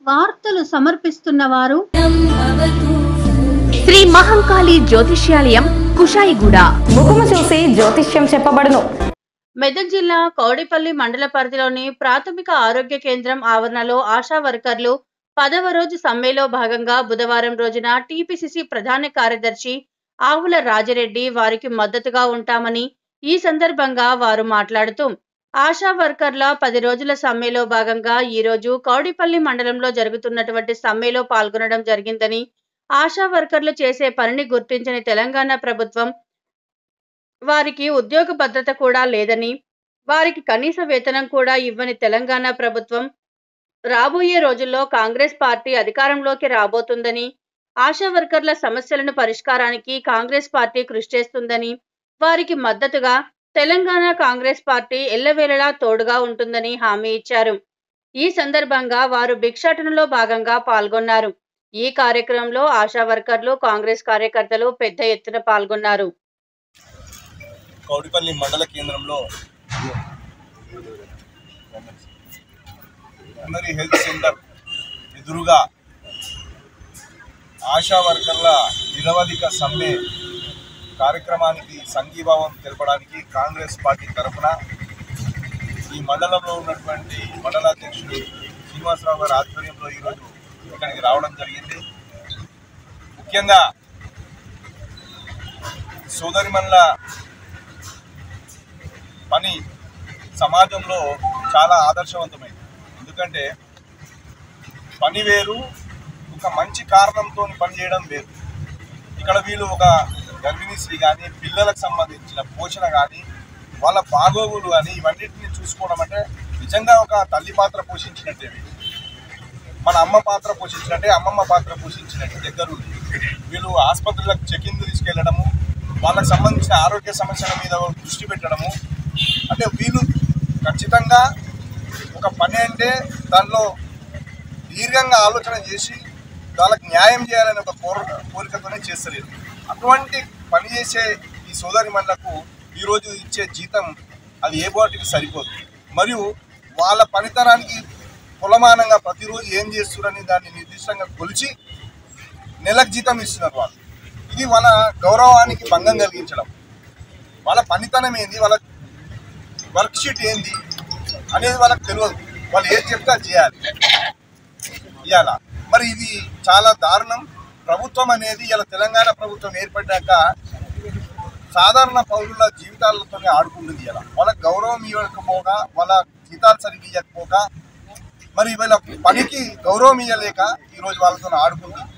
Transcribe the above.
వార్తలు సమర్పిస్తున్న వారు శ్రీ మహంకాళి జ్యోతిష్యాలయం కుషాయిగూడ ముఖము చూసి జ్యోతిష్యం చెప్పబడును మెదక్ జిల్లా కౌడిపల్లి మండల పరిధిలోని ప్రాథమిక ఆరోగ్య కేంద్రం ఆవరణలో ఆశా వర్కర్లు పదవ రోజు సమ్మెలో భాగంగా బుధవారం రోజున టీపీసీసీ ప్రధాన కార్యదర్శి ఆవుల రాజిరెడ్డి వారికి మద్దతుగా ఉంటామని ఈ సందర్భంగా వారు మాట్లాడుతూ ఆశా వర్కర్ల పది రోజుల సమ్మెలో భాగంగా ఈ రోజు కౌడిపల్లి మండలంలో జరుగుతున్నటువంటి సమ్మెలో పాల్గొనడం జరిగిందని ఆశా వర్కర్లు చేసే పనిని గుర్తించని తెలంగాణ ప్రభుత్వం వారికి ఉద్యోగ భద్రత కూడా లేదని వారికి కనీస వేతనం కూడా ఇవ్వని తెలంగాణ ప్రభుత్వం రాబోయే రోజుల్లో కాంగ్రెస్ పార్టీ అధికారంలోకి రాబోతుందని ఆశా వర్కర్ల సమస్యలను పరిష్కారానికి కాంగ్రెస్ పార్టీ కృషి చేస్తుందని వారికి మద్దతుగా తెలంగాణ కాంగ్రెస్ పార్టీ ఎల్లవేళలా తోడుగా ఉంటుందని హామీ ఇచ్చారు ఈ సందర్భంగా వారు భిక్షాటనలో భాగంగా పాల్గొన్నారు ఈ కార్యక్రమంలో ఆశా వర్కర్లు కాంగ్రెస్ కార్యకర్తలు పెద్ద ఎత్తున పాల్గొన్నారు కౌడిపల్లి మండల కేంద్రంలో ప్రైమరీ హెల్త్ సెంటర్ ఎదురుగా ఆశా వర్కర్ల నిరవధిక సమ్మె కార్యక్రమానికి సంఘీభావం తెలపడానికి కాంగ్రెస్ పార్టీ తరఫున ఈ మండలంలో ఉన్నటువంటి మండలాధ్యక్షుడు శ్రీనివాసరావు గారి ఆధ్వర్యంలో ఈరోజు ఇక్కడికి రావడం జరిగింది ముఖ్యంగా సోదరిమన్ల పని సమాజంలో చాలా ఆదర్శవంతమైంది ఎందుకంటే పని వేరు ఒక మంచి కారణంతో పని చేయడం వేరు ఇక్కడ వీళ్ళు ఒక గర్భిణీ స్త్రీ కానీ పిల్లలకు సంబంధించిన పోషణ కానీ వాళ్ళ బాగోగులు కానీ ఇవన్నిటిని చూసుకోవడం అంటే నిజంగా ఒక తల్లి పాత్ర పోషించినట్టే వీళ్ళు. మన అమ్మ పాత్ర పోషించినట్టే అమ్మమ్మ పాత్ర పోషించినట్టు దగ్గరుండి వీళ్ళు ఆసుపత్రులకు చెకింగ్ తీసుకెళ్లడము వాళ్ళకి సంబంధించిన ఆరోగ్య సమస్యల మీద దృష్టి పెట్టడము అంటే వీళ్ళు ఖచ్చితంగా ఒక పని అంటే దానిలో దీర్ఘంగా ఆలోచన చేసి వాళ్ళకి న్యాయం చేయాలనే ఒక కోర కోరికతోనే చేస్తలేదు అటువంటి పని చేసే ఈ సోదరి మండలకు ఈరోజు ఇచ్చే జీతం అది ఏ బాటికి సరిపోదు మరియు వాళ్ళ పనితనానికి కులమానంగా ప్రతిరోజు ఏం చేస్తున్నారని దాన్ని నిర్దిష్టంగా కొలిచి నెలకు జీతం ఇస్తున్నారు వాళ్ళు ఇది వాళ్ళ గౌరవానికి భంగం కలిగించడం వాళ్ళ పనితనం ఏంది వాళ్ళ వర్క్ షీట్ ఏంది అనేది వాళ్ళకి తెలియదు వాళ్ళు ఏది చెప్తే అది చేయాలి ఇవాళ మరి ఇది చాలా దారుణం ప్రభుత్వం అనేది ఇలా తెలంగాణ ప్రభుత్వం ఏర్పడ్డాక సాధారణ పౌరుల జీవితాలతో ఆడుకుంటుంది ఇలా వాళ్ళకి గౌరవం ఇవ్వకపోగా వాళ్ళ జీతాలు సరిగ్గా ఇవ్వకపోగా మరి వీళ్ళ పనికి గౌరవం ఇవ్వలేక ఈరోజు వాళ్ళతో ఆడుకుంటుంది